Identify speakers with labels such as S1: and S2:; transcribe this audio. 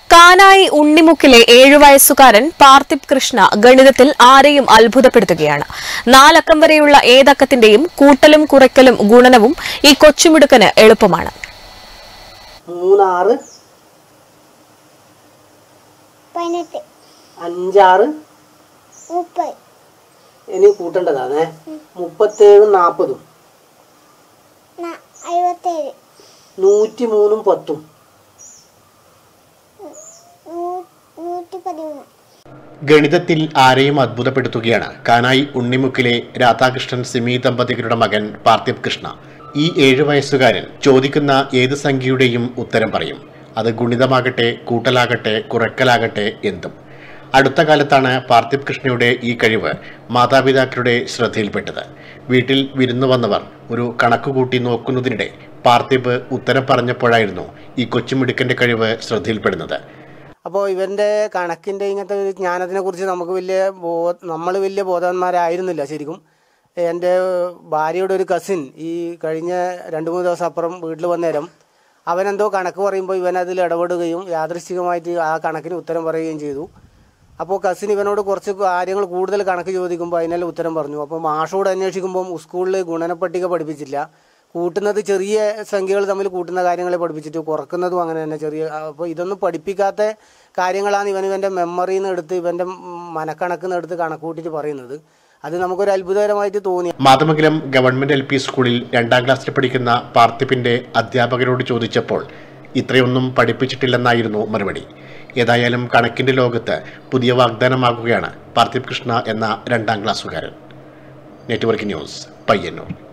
S1: കാനായി ഉണ്ണിമുക്കിലെ ഏഴു വയസ്സുകാരൻ പാർത്ഥിബ് കൃഷ്ണ ഗണിതത്തിൽ ആരെയും അത്ഭുതപ്പെടുത്തുകയാണ് നാലക്കം വരെയുള്ള ഏതക്കത്തിന്റെയും കൂട്ടലും കുറയ്ക്കലും ഗുണനവും ഈ കൊച്ചുമിടുക്കന് എളുപ്പമാണ്
S2: മൂന്നാറ്
S3: പതിനെട്ട്
S2: അഞ്ചാറ്
S3: മുപ്പത്
S2: ഇനി കൂട്ടേണ്ടതാണ് മുപ്പത്തേഴും നാൽപ്പതും
S3: ന- അറുപത്തേഴ്
S2: നൂറ്റി മൂന്നും പത്തും
S3: നൂ- നൂറ്റി പതിമൂന്ന്
S4: ഗണിതത്തിൽ ആരെയും അത്ഭുതപ്പെടുത്തുകയാണ് കാനായി ഉണ്ണിമുക്കിലെ രാധാകൃഷ്ണൻ സിമി ദമ്പതികളുടെ മകൻ പാർത്ഥിബ് കൃഷ്ണ ഈ ഏഴു വയസ്സുകാരൻ ചോദിക്കുന്ന ഏത് സംഖ്യയുടെയും ഉത്തരം പറയും അത് ഗുണിതമാകട്ടെ കൂട്ടലാകട്ടെ കുറയ്ക്കലാകട്ടെ എന്തും അടുത്ത കാലത്താണ് പാർത്ഥിബ് കൃഷ്ണയുടെ ഈ കഴിവ് മാതാപിതാക്കളുടെ ശ്രദ്ധയിൽപ്പെട്ടത് വീട്ടിൽ വിരുന്നു വന്നവർ ഒരു കണക്ക് കൂട്ടി നോക്കുന്നതിനിടെ പാർത്ഥിബ് ഉത്തരം പറഞ്ഞപ്പോഴായിരുന്നു ഈ കൊച്ചുമിടുക്കന്റെ കഴിവ് ശ്രദ്ധയിൽപ്പെടുന്നത്
S2: അപ്പോൾ ഇവൻ്റെ കണക്കിൻ്റെ ഇങ്ങനത്തെ ഒരു ജ്ഞാനത്തിനെ കുറിച്ച് നമുക്ക് വലിയ ബോ നമ്മൾ വലിയ ബോധവാന്മാരായിരുന്നില്ല ശരിക്കും എൻ്റെ ഭാര്യയുടെ ഒരു കസിൻ ഈ കഴിഞ്ഞ രണ്ട് മൂന്ന് ദിവസം അപ്പുറം വീട്ടിൽ വന്നേരം അവനെന്തോ കണക്ക് പറയുമ്പോൾ ഇവൻ അതിൽ ഇടപെടുകയും യാദൃശ്ചികമായിട്ട് ആ കണക്കിന് ഉത്തരം പറയുകയും ചെയ്തു അപ്പോൾ കസിൻ ഇവനോട് കുറച്ച് കാര്യങ്ങൾ കൂടുതൽ കണക്ക് ചോദിക്കുമ്പോൾ അതിനെല്ലാം ഉത്തരം പറഞ്ഞു അപ്പോൾ മാഷോട് അന്വേഷിക്കുമ്പോൾ സ്കൂളിൽ ഗുണനപ്പട്ടിക പഠിപ്പിച്ചില്ല കൂട്ടുന്നത് ചെറിയ സംഖ്യകൾ തമ്മിൽ കൂട്ടുന്ന കാര്യങ്ങളെ പഠിപ്പിച്ചിട്ട് കുറക്കുന്നതും അങ്ങനെ തന്നെ ചെറിയ അപ്പോൾ ഇതൊന്നും പഠിപ്പിക്കാത്ത കാര്യങ്ങളാണ് ഇവൻ ഇവൻ്റെ മെമ്മറിയിൽ നിന്ന് എടുത്ത് ഇവൻ്റെ മനക്കണക്കിൽ നിന്ന് എടുത്ത് കണക്ക് കൂട്ടിയിട്ട് പറയുന്നത് അത് നമുക്കൊരു അത്ഭുതകരമായിട്ട് തോന്നി
S4: മാതമംഗലം ഗവൺമെന്റ് എൽ പി സ്കൂളിൽ രണ്ടാം ക്ലാസ്സിൽ പഠിക്കുന്ന പാർത്ഥിപ്പിന്റെ അധ്യാപകരോട് ചോദിച്ചപ്പോൾ ഇത്രയൊന്നും പഠിപ്പിച്ചിട്ടില്ലെന്നായിരുന്നു മറുപടി ഏതായാലും കണക്കിന്റെ ലോകത്ത് പുതിയ വാഗ്ദാനമാകുകയാണ് പാർത്ഥിബ് കൃഷ്ണ എന്ന രണ്ടാം ക്ലാസ്സുകാരൻ നെറ്റ്വർക്ക് ന്യൂസ് പയ്യന്നൂർ